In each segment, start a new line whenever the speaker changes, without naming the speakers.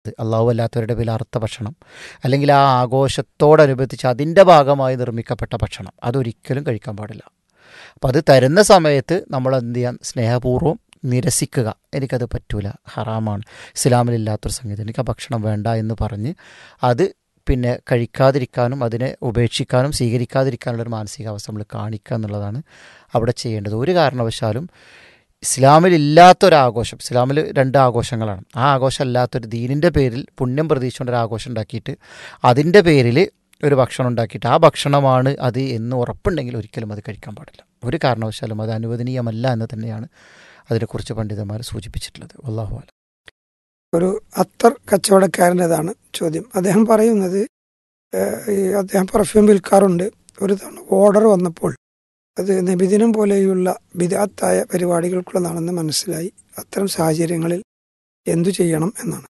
അള്ളാഹു അല്ലാത്തവരുടെ പേരിൽ അറുത്ത ഭക്ഷണം അല്ലെങ്കിൽ ആ ആഘോഷത്തോടനുബന്ധിച്ച് അതിൻ്റെ ഭാഗമായി നിർമ്മിക്കപ്പെട്ട ഭക്ഷണം അതൊരിക്കലും കഴിക്കാൻ പാടില്ല അപ്പം അത് തരുന്ന സമയത്ത് നമ്മൾ എന്ത് ചെയ്യാൻ സ്നേഹപൂർവ്വം നിരസിക്കുക എനിക്കത് പറ്റൂല ഹറാമാണ് ഇസ്ലാമിലില്ലാത്തൊരു സംഗതി എനിക്ക് ആ ഭക്ഷണം വേണ്ട എന്ന് പറഞ്ഞ് അത് പിന്നെ കഴിക്കാതിരിക്കാനും അതിനെ ഉപേക്ഷിക്കാനും സ്വീകരിക്കാതിരിക്കാനുള്ള ഒരു മാനസികാവസ്ഥ നമ്മൾ കാണിക്കുക എന്നുള്ളതാണ് അവിടെ ചെയ്യേണ്ടത് ഒരു കാരണവശാലും ഇസ്ലാമിലില്ലാത്തൊരാഘോഷം ഇസ്ലാമിൽ രണ്ട് ആഘോഷങ്ങളാണ് ആ ആഘോഷം അല്ലാത്തൊരു ദീനിൻ്റെ പേരിൽ പുണ്യം പ്രതീക്ഷിച്ചുകൊണ്ട് ഒരു ആഘോഷം ഉണ്ടാക്കിയിട്ട് അതിൻ്റെ പേരിൽ ഒരു ഭക്ഷണം ഉണ്ടാക്കിയിട്ട് ആ ഭക്ഷണമാണ് അത് എന്ന് ഉറപ്പുണ്ടെങ്കിൽ ഒരിക്കലും അത് കഴിക്കാൻ പാടില്ല ഒരു കാരണവശാലും അത് അനുവദനീയമല്ല എന്ന് തന്നെയാണ് അതിനെക്കുറിച്ച് പണ്ഡിതന്മാർ സൂചിപ്പിച്ചിട്ടുള്ളത് അള്ളാഹു അല
ഒരു അത്തർ കച്ചവടക്കാരൻ്റെതാണ് ചോദ്യം അദ്ദേഹം പറയുന്നത് ഏഹ്, ഈ അദ്ദേഹം പെർഫ്യൂം വിൽക്കാറുണ്ട് ഒരു തവണ ഓർഡർ വന്നപ്പോൾ അത് നബിദിനം പോലെയുള്ള വിദാത്തായ പരിപാടികൾക്കുള്ളതാണെന്ന് മനസ്സിലായി അത്തരം സാഹചര്യങ്ങളിൽ എന്തു ചെയ്യണം എന്നാണ്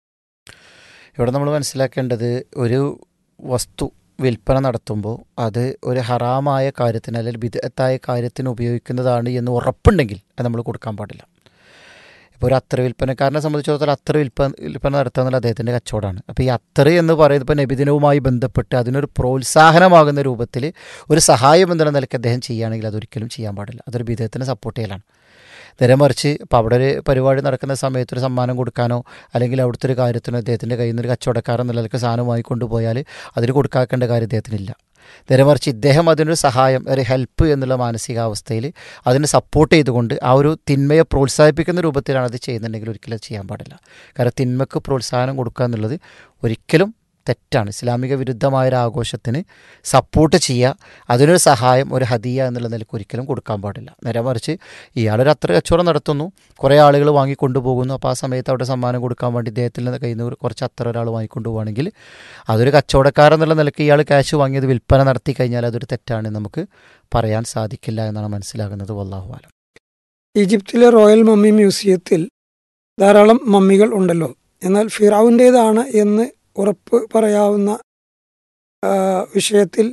ഇവിടെ നമ്മൾ മനസ്സിലാക്കേണ്ടത് ഒരു വസ്തു വിൽപ്പന നടത്തുമ്പോൾ അത് ഒരു ഹറാമായ കാര്യത്തിന് അല്ലെങ്കിൽ വിദഗ്ധായ കാര്യത്തിന് ഉപയോഗിക്കുന്നതാണ് എന്ന് ഉറപ്പുണ്ടെങ്കിൽ അത് നമ്മൾ കൊടുക്കാൻ പാടില്ല ഇപ്പോൾ ഒരു അത്തറ് വിൽപ്പനക്കാരനെ സംബന്ധിച്ചിടത്തോളം അത്തറ് വിൽപ്പന വിൽപ്പന നടത്തുക എന്നുള്ള അദ്ദേഹത്തിൻ്റെ കച്ചവടമാണ് അപ്പോൾ ഈ അത്തറ് എന്ന് പറയുന്നത് ഇപ്പോൾ നബിദിനവുമായി ബന്ധപ്പെട്ട് അതിനൊരു പ്രോത്സാഹനമാകുന്ന രൂപത്തിൽ ഒരു സഹായം എന്നുള്ള നിലയ്ക്ക് അദ്ദേഹം ചെയ്യുകയാണെങ്കിൽ അതൊരിക്കലും ചെയ്യാൻ പാടില്ല അതൊരു വിധേയത്തിനെ സപ്പോർട്ട് ചെയ്യലാണ് നേരെ മറിച്ച് ഇപ്പോൾ അവിടെ ഒരു പരിപാടി നടക്കുന്ന സമയത്ത് ഒരു സമ്മാനം കൊടുക്കാനോ അല്ലെങ്കിൽ അവിടുത്തെ ഒരു കാര്യത്തിനോ അദ്ദേഹത്തിൻ്റെ കയ്യിൽ നിന്ന് ഒരു കച്ചവടക്കാരൻ എന്നുള്ള നിലയ്ക്ക് സാധനം വാങ്ങിക്കൊണ്ട് പോയാൽ അതിന് കൊടുക്കാക്കേണ്ട കാര്യം അദ്ദേഹത്തിനില്ല നേരെ മറിച്ച് ഇദ്ദേഹം അതിനൊരു സഹായം ഒരു ഹെൽപ്പ് എന്നുള്ള മാനസികാവസ്ഥയിൽ അതിനെ സപ്പോർട്ട് ചെയ്തുകൊണ്ട് ആ ഒരു തിന്മയെ പ്രോത്സാഹിപ്പിക്കുന്ന രൂപത്തിലാണ് അത് ചെയ്യുന്നുണ്ടെങ്കിൽ ഒരിക്കലും അത് ചെയ്യാൻ പാടില്ല കാരണം തിന്മക്ക് പ്രോത്സാഹനം കൊടുക്കുക എന്നുള്ളത് ഒരിക്കലും തെറ്റാണ് ഇസ്ലാമിക വിരുദ്ധമായ ഒരു ആഘോഷത്തിന് സപ്പോർട്ട് ചെയ്യുക അതിനൊരു സഹായം ഒരു ഹദിയ എന്നുള്ള നിലയ്ക്ക് ഒരിക്കലും കൊടുക്കാൻ പാടില്ല നേരെ മറിച്ച് ഇയാളൊരു അത്ര കച്ചവടം നടത്തുന്നു കുറേ ആളുകൾ വാങ്ങിക്കൊണ്ടുപോകുന്നു അപ്പോൾ ആ സമയത്ത് അവിടെ സമ്മാനം കൊടുക്കാൻ വേണ്ടി ഇദ്ദേഹത്തിൽ നിന്ന് കയ്യിൽ നിന്ന് കുറച്ച് അത്ര ഒരാൾ വാങ്ങിക്കൊണ്ടു പോവുകയാണെങ്കിൽ അതൊരു കച്ചവടക്കാരൻ എന്നുള്ള നിലയ്ക്ക് ഇയാൾ ക്യാഷ് വാങ്ങിയത് വിൽപ്പന നടത്തി കഴിഞ്ഞാൽ അതൊരു തെറ്റാണ് നമുക്ക് പറയാൻ സാധിക്കില്ല എന്നാണ് മനസ്സിലാകുന്നത് വല്ലാഹു ആലം
ഈജിപ്തിലെ റോയൽ മമ്മി മ്യൂസിയത്തിൽ ധാരാളം മമ്മികൾ ഉണ്ടല്ലോ എന്നാൽ ഫിറാവിൻ്റേതാണ് എന്ന് ഉറപ്പ് പറയാവുന്ന ആ, വിഷയത്തിൽ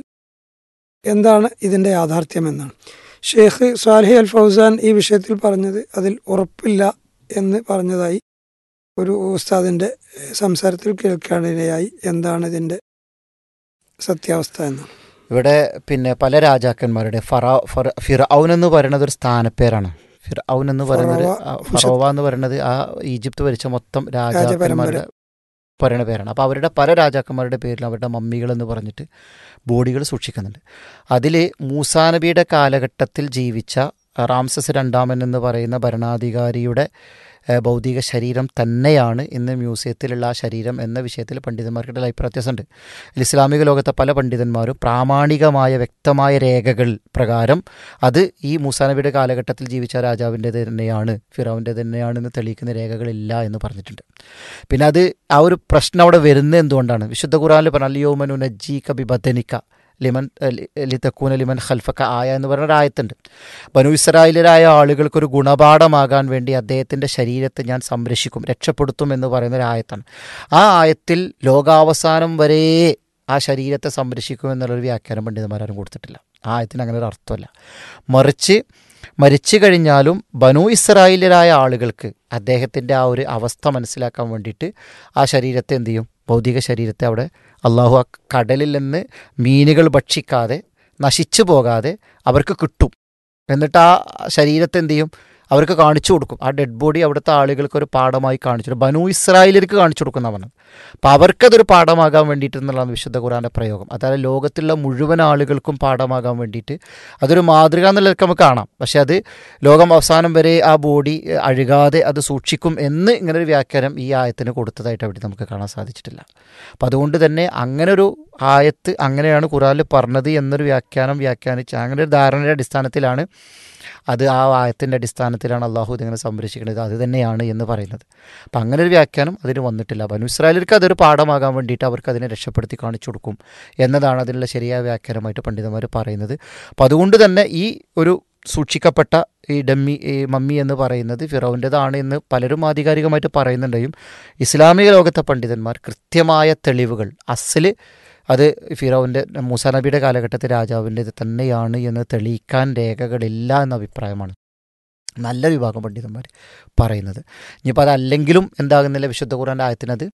എന്താണ് ഇതിൻ്റെ യാഥാർത്ഥ്യം എന്നാണ് ഷെയ്ഖ് സാലിഹ് അൽ ഫൗസാൻ ഈ വിഷയത്തിൽ പറഞ്ഞത് അതിൽ ഉറപ്പില്ല എന്ന് പറഞ്ഞതായി ഒരു ഉസ്താദിൻ്റെ സംസാരത്തിൽ കേൾക്കാനിടയായി എന്താണ് ഇതിൻ്റെ സത്യാവസ്ഥ എന്നാണ്
ഇവിടെ പിന്നെ പല രാജാക്കന്മാരുടെ ഫറാ ഫറ ഫിറൌൻ എന്ന് പറയുന്നത് ഒരു സ്ഥാനപ്പേരാണ് ഫിറൌൻ എന്ന് പറയുന്നത്
ഫറോവ,
ആ, ഫറോവ എന്ന് പറയുന്നത് ആ ഈജിപ്ത് ഭരിച്ച മൊത്തം രാജാക്കന്മാരുടെ പറയുന്ന പേരാണ് അപ്പോൾ അവരുടെ പല രാജാക്കന്മാരുടെ പേരിൽ അവരുടെ മമ്മികൾ എന്ന് പറഞ്ഞിട്ട് ബോഡികൾ സൂക്ഷിക്കുന്നുണ്ട് അതിൽ മൂസാ നബിയുടെ കാലഘട്ടത്തിൽ ജീവിച്ച റാംസസ് രണ്ടാമൻ എന്ന് പറയുന്ന ഭരണാധികാരിയുടെ ഏഹ്, ഭൗതിക ശരീരം തന്നെയാണ് ഇന്ന് മ്യൂസിയത്തിലുള്ള ആ ശരീരം എന്ന വിഷയത്തിൽ പണ്ഡിതന്മാർക്കിടയിൽ അഭിപ്രായ വ്യത്യാസമുണ്ട് ഇതിൽ ഇസ്ലാമിക ലോകത്തെ പല പണ്ഡിതന്മാരും പ്രാമാണികമായ വ്യക്തമായ രേഖകൾ പ്രകാരം അത് ഈ മൂസാനബിയുടെ കാലഘട്ടത്തിൽ ജീവിച്ച രാജാവിൻ്റെ തന്നെയാണ് ഫിറാവിൻ്റെ തന്നെയാണെന്ന് തെളിയിക്കുന്ന രേഖകളില്ല എന്ന് പറഞ്ഞിട്ടുണ്ട് പിന്നെ അത് ആ ഒരു പ്രശ്നം അവിടെ വരുന്നത് എന്തുകൊണ്ടാണ് വിശുദ്ധ ഖുറാനിൽ പറഞ്ഞ അലിയോമനു നജ്ജി കബി ബദനിക്ക ലിമൻ ലിതക്കൂന ലിമൻ ഖൽഫക്ക ആയ എന്ന് പറഞ്ഞ ഒരു ആയത്തുണ്ട് ബനു ഇസ്രായേലരായ ആളുകൾക്കൊരു ഗുണപാഠമാകാൻ വേണ്ടി അദ്ദേഹത്തിൻ്റെ ശരീരത്തെ ഞാൻ സംരക്ഷിക്കും രക്ഷപ്പെടുത്തും എന്ന് പറയുന്ന ഒരു ആയത്താണ് ആ ആയത്തിൽ ലോകാവസാനം വരെ ആ ശരീരത്തെ സംരക്ഷിക്കും എന്നുള്ളൊരു വ്യാഖ്യാനം പണ്ഡിതന്മാരും കൊടുത്തിട്ടില്ല ആ ആയത്തിന് അങ്ങനെ ഒരു അർത്ഥമല്ല മറിച്ച് മരിച്ചു കഴിഞ്ഞാലും ബനു ഇസ്രായേലരായ ആളുകൾക്ക് അദ്ദേഹത്തിൻ്റെ ആ ഒരു അവസ്ഥ മനസ്സിലാക്കാൻ വേണ്ടിയിട്ട് ആ ശരീരത്തെ എന്ത് ചെയ്യും ഭൗതിക ശരീരത്തെ അവിടെ അള്ളാഹു ആ കടലിൽ നിന്ന് മീനുകൾ ഭക്ഷിക്കാതെ നശിച്ചു പോകാതെ അവർക്ക് കിട്ടും എന്നിട്ട് ആ ശരീരത്തെ എന്ത് ചെയ്യും അവർക്ക് കാണിച്ചു കൊടുക്കും ആ ഡെഡ് ബോഡി അവിടുത്തെ ആളുകൾക്ക് ഒരു പാഠമായി കാണിച്ചു കൊടുക്കും. ബനു ഇസ്രായേലിർക്ക് കാണിച്ചു കൊടുക്കുന്ന പറഞ്ഞത് അപ്പോൾ അവർക്കതൊരു പാഠമാകാൻ വേണ്ടിയിട്ട് എന്നുള്ളതാണ് വിശുദ്ധ ഖുറാൻ്റെ പ്രയോഗം അതായത് ലോകത്തുള്ള മുഴുവൻ ആളുകൾക്കും പാഠമാകാൻ വേണ്ടിയിട്ട് അതൊരു മാതൃക എന്നുള്ളതൊക്കെ നമുക്ക് കാണാം പക്ഷെ അത് ലോകം അവസാനം വരെ ആ ബോഡി ഏഹ്, അഴുകാതെ അത് സൂക്ഷിക്കും എന്ന് ഇങ്ങനൊരു വ്യാഖ്യാനം ഈ ആയത്തിന് കൊടുത്തതായിട്ട് അവിടെ നമുക്ക് കാണാൻ സാധിച്ചിട്ടില്ല അപ്പം അതുകൊണ്ട് തന്നെ അങ്ങനെ ഒരു ആയത്ത് അങ്ങനെയാണ് ഖുറാനിൽ പറഞ്ഞത് എന്നൊരു വ്യാഖ്യാനം വ്യാഖ്യാനിച്ച് അങ്ങനെ ഒരു ധാരണയുടെ അടിസ്ഥാനത്തിലാണ് അത് ആ ആയത്തിൻ്റെ അടിസ്ഥാനത്തിലാണ് അള്ളാഹു ഇതിങ്ങനെ സംരക്ഷിക്കുന്നത് അത് തന്നെയാണ് എന്ന് പറയുന്നത് അപ്പം അങ്ങനെ ഒരു വ്യാഖ്യാനം അതിന് വന്നിട്ടില്ല ബനു ഇസ്രായേലർക്ക് അതൊരു പാഠമാകാൻ വേണ്ടിയിട്ട് അവർക്ക് അതിനെ രക്ഷപ്പെടുത്തി കാണിച്ചു കൊടുക്കും എന്നതാണ് അതിനുള്ള ശരിയായ വ്യാഖ്യാനമായിട്ട് പണ്ഡിതന്മാർ പറയുന്നത് അപ്പം അതുകൊണ്ട് തന്നെ ഈ ഒരു സൂക്ഷിക്കപ്പെട്ട ഈ ഡമ്മി ഈ മമ്മി എന്ന് പറയുന്നത് ഫിറോവിൻ്റെതാണ് എന്ന് പലരും ആധികാരികമായിട്ട് പറയുന്നുണ്ടെങ്കിലും ഇസ്ലാമിക ലോകത്തെ പണ്ഡിതന്മാർ കൃത്യമായ തെളിവുകൾ അസല് അത് ഫിറോവിൻ്റെ മൂസാ നബിയുടെ കാലഘട്ടത്തിൽ രാജാവിൻ്റെത് തന്നെയാണ് എന്ന് തെളിയിക്കാൻ രേഖകളില്ല എന്ന അഭിപ്രായമാണ് നല്ല വിഭാഗം പണ്ഡിതന്മാർ പറയുന്നത് ഇനിയിപ്പോൾ അതല്ലെങ്കിലും എന്താകുന്നില്ല വിശുദ്ധ ഖുറാൻ്റെ ആയത്തിനത്